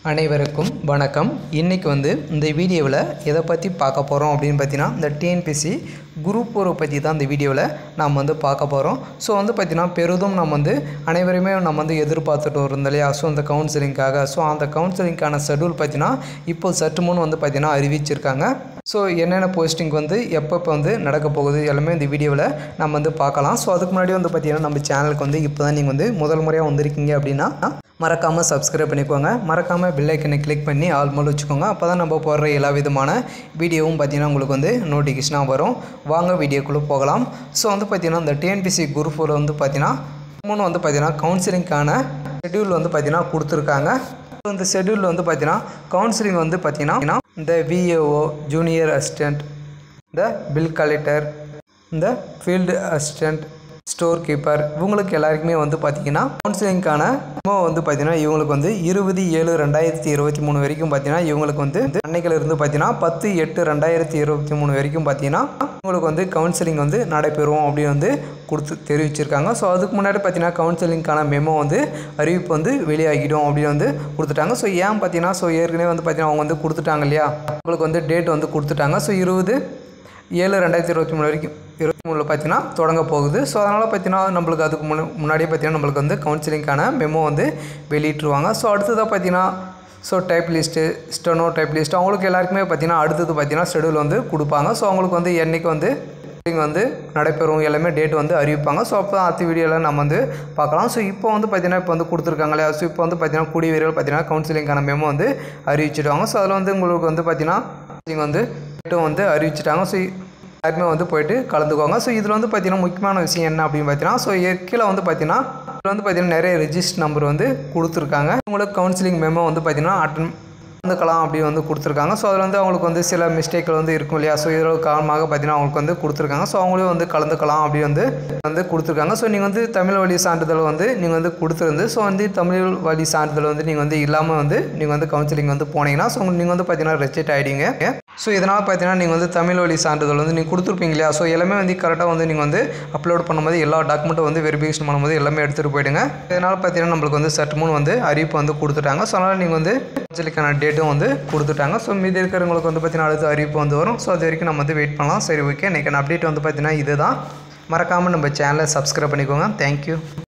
அனைவருக்கும் வணக்கம் இன்றைக்கி வந்து இந்த வீடியோவில் எதை பற்றி பார்க்க போகிறோம் அப்படின்னு பார்த்தீங்கன்னா இந்த டிஎன்பிசி குரூப் ஃபோரை பற்றி தான் இந்த வீடியோவில் நாம் வந்து பார்க்க போகிறோம் ஸோ வந்து பார்த்திங்கன்னா பெரிதும் நம்ம வந்து அனைவருமே நம்ம வந்து எதிர்பார்த்துட்டு இருந்தோம் இல்லையா ஸோ அந்த கவுன்சிலிங்காக ஸோ அந்த கவுன்சிலிங்க்கான ஷெடியூல் பார்த்தீங்கன்னா இப்போ சற்று முன் வந்து பார்த்திங்கன்னா அறிவிச்சிருக்காங்க ஸோ என்னென்ன போஸ்டிங் வந்து எப்பப்போ வந்து நடக்க போகுது எல்லாமே இந்த வீடியோவில் நம்ம வந்து பார்க்கலாம் ஸோ அதுக்கு முன்னாடி வந்து பார்த்திங்கன்னா நம்ம சேனலுக்கு வந்து இப்போ தான் நீங்கள் வந்து முதல் முறையாக வந்திருக்கீங்க அப்படின்னா மறக்காமல் சப்ஸ்கிரைப் பண்ணிக்கோங்க மறக்காமல் பெல்லைக்கனை கிளிக் பண்ணி ஆல் மோல் வச்சுக்கோங்க அப்போ தான் நம்ம போடுற எல்லா விதமான வீடியோவும் பார்த்தீங்கன்னா உங்களுக்கு வந்து நோட்டிஃபிகேஷனாக வரும் வாங்க வீடியோக்குள்ளே போகலாம் ஸோ வந்து பார்த்தீங்கன்னா இந்த டிஎன்பிசி குரூப் ஃபோர் வந்து பார்த்தீங்கன்னா மூணு வந்து பார்த்தீங்கன்னா கவுன்சிலிங்க்கான ஷெட்யூல் வந்து பார்த்தீங்கன்னா கொடுத்துருக்காங்க இந்த ஷெட்யூல் வந்து பார்த்தீங்கன்னா கவுன்சிலிங் வந்து பார்த்தீங்கன்னா இந்த விஏஓ ஜூனியர் அசிஸ்டண்ட் இந்த பில் கலெக்டர் இந்த ஃபீல்டு அசிஸ்டண்ட் ஸ்டோர் கீப்பர் இவங்களுக்கு எல்லாருக்குமே வந்து பார்த்தீங்கன்னா கவுன்சிலிங்க்கான வந்து பார்த்தீங்கன்னா இவங்களுக்கு வந்து இருபது ஏழு ரெண்டாயிரத்தி இருபத்தி மூணு வரைக்கும் பார்த்தீங்கன்னா இவங்களுக்கு வந்து அன்னைக்கில் இருந்து பார்த்தீங்கன்னா பத்து எட்டு ரெண்டாயிரத்தி இருபத்தி மூணு வரைக்கும் பார்த்தீங்கன்னா இவங்களுக்கு வந்து கவுன்சிலிங் வந்து நடைபெறும் அப்படின்னு வந்து கொடுத்து தெரிவிச்சிருக்காங்க ஸோ அதுக்கு முன்னாடி பார்த்தீங்கன்னா கவுன்சிலிங்க்கான மெமோ வந்து அறிவிப்பு வந்து வெளியாகிடும் அப்படின்னு வந்து கொடுத்துட்டாங்க ஸோ ஏன் பார்த்தீங்கன்னா ஸோ ஏற்கனவே வந்து பார்த்தீங்கன்னா அவங்க வந்து கொடுத்துட்டாங்க இல்லையா உங்களுக்கு வந்து டேட் வந்து கொடுத்துட்டாங்க ஸோ இருபது ஏழு ரெண்டாயிரத்தி இருபத்தி மூணு வரைக்கும் இருபத்தி மூணில் பார்த்தீங்கன்னா தொடங்க போகுது ஸோ அதனால் பார்த்தீங்கன்னா நம்மளுக்கு அதுக்கு முன்ன முன்னாடியே பார்த்தீங்கன்னா நம்மளுக்கு வந்து கவுன்சிலிங்க்கான மெமோ வந்து வெளியிட்டுருவாங்க ஸோ அடுத்ததாக பார்த்தீங்கன்னா so type list steno type list அவங்களுக்கு எல்லாருக்குமே பார்த்தீங்கன்னா அடுத்தது பார்த்தீங்கன்னா ஷெடியூல் வந்து கொடுப்பாங்க ஸோ அவங்களுக்கு வந்து என்றைக்கு வந்து வந்து நடைபெறும் எல்லாமே டேட் வந்து அறிவிப்பாங்க ஸோ அப்போ அடுத்த வீடியோவில் நம்ம வந்து பார்க்கலாம் ஸோ இப்போ வந்து பார்த்தீங்கன்னா இப்போ வந்து கொடுத்துருக்காங்க இல்லையா ஸோ இப்போ வந்து பார்த்தீங்கன்னா கூடிய விரைவில் பார்த்தீங்கன்னா கவுன்சிலிங்கான மெமோ வந்து அறிவிச்சிடுவாங்க ஸோ அதில் வந்து உங்களுக்கு வந்து பார்த்தீங்கன்னா நீங்கள் வந்து டேட்டும் வந்து அறிவிச்சிட்டாங்க ஸோ எல்லாருமே வந்து போயிட்டு கலந்துக்குவாங்க ஸோ இதில் வந்து பார்த்தீங்கன்னா முக்கியமான விஷயம் என்ன அப்படின்னு பார்த்தீங்கன்னா ஸோ கீழே வந்து பார்த்தீங்கன்னா இதில் வந்து பார்த்தீங்கன்னா நிறைய ரெஜிஸ்டர் நம்பர் வந்து கொடுத்துருக்காங்க உங்களுக்கு கவுன்சிலிங் மெமோ வந்து பார்த்தீங்கன்னா அட்டன் கலந்துக்கலாம் அப்படி வந்து கொடுத்துருக்காங்க ஸோ அதில் வந்து அவங்களுக்கு வந்து சில மிஸ்டேக்கள் வந்து இருக்கும் இல்லையா ஸோ இதோட காரணமாக பார்த்தீங்கன்னா அவங்களுக்கு வந்து கொடுத்துருக்காங்க ஸோ அவங்களே வந்து கலந்துக்கலாம் அப்படி வந்து வந்து கொடுத்துருக்காங்க ஸோ நீங்கள் வந்து தமிழ் வழி சான்றிதழ் வந்து நீங்கள் வந்து கொடுத்துருந்து ஸோ வந்து தமிழ் வழி சான்றிதழ் வந்து நீங்கள் வந்து இல்லாமல் வந்து நீங்கள் வந்து கவுன்சிலிங் வந்து போனீங்கன்னா ஸோ நீங்கள் வந்து பார்த்தீங்கன்னா ரெஜெக்ட் ஆகிடுங்க ஸோ இதனால் பார்த்தீங்கன்னா நீங்கள் வந்து தமிழ் வழி சான்றிதழ் வந்து நீங்கள் கொடுத்துருப்பீங்க இல்லையா ஸோ எல்லாமே வந்து கரெக்டாக வந்து நீங்கள் வந்து அப்லோட் பண்ணும்போது எல்லா டாக்குமெண்ட்டும் வந்து வெரிஃபிகேஷன் பண்ணும்போது எல்லாமே எடுத்துகிட்டு போயிடுங்க இதனால் பார்த்தீங்கன்னா நம்மளுக்கு வந்து சற்று மூணு வந்து அறிவிப்பு வந்து கொடுத்துட்டாங்க ஸோ அதனால் நீங்கள் வந்து கவுன்சிலிங்கான டேட்டும் வந்து கொடுத்துட்டாங்க ஸோ மீதி இருக்கிறவங்களுக்கு வந்து பார்த்தீங்கன்னா அடுத்த அறிவிப்பு வந்து வரும் ஸோ அது வரைக்கும் நம்ம வந்து வெயிட் பண்ணலாம் சரி ஓகே இன்றைக்கான அப்டேட் வந்து பார்த்தீங்கன்னா இதுதான் மறக்காமல் நம்ம சேனலை சப்ஸ்கிரைப் பண்ணிக்கோங்க தேங்க்யூ